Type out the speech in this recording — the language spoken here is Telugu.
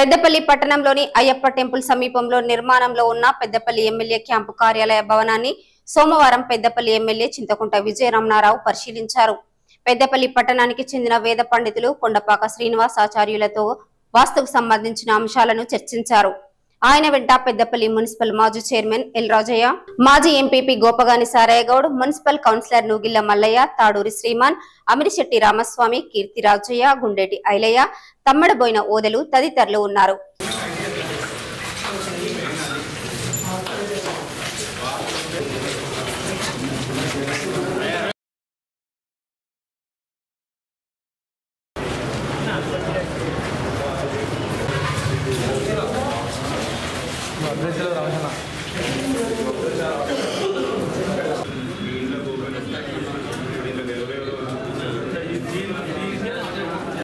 పెద్దపల్లి పట్టణంలోని అయ్యప్ప టెంపుల్ సమీపంలో నిర్మాణంలో ఉన్న పెద్దపల్లి ఎమ్మెల్యే క్యాంపు కార్యాలయ భవనాన్ని సోమవారం పెద్దపల్లి ఎమ్మెల్యే చింతకుంట విజయరమణారావు పరిశీలించారు పెద్దపల్లి పట్టణానికి చెందిన వేద పండితులు కొండపాక శ్రీనివాసాచార్యులతో వాస్తుకు సంబంధించిన అంశాలను చర్చించారు ఆయన వెంట పెద్దపల్లి మున్సిపల్ మాజీ చైర్మన్ ఎల్ రాజయ్య మాజీ MPP Gopagani Saraiah Goud municipal councillor Nugilla Mallaiah Taduri Sriman Amirishetti Ramaswamy Keerthi Rajaiah Gundeti Ailaiah Thammadaboina Odelu తదితరులు ఉన్నారు అడ్రస్ రామచంద్ర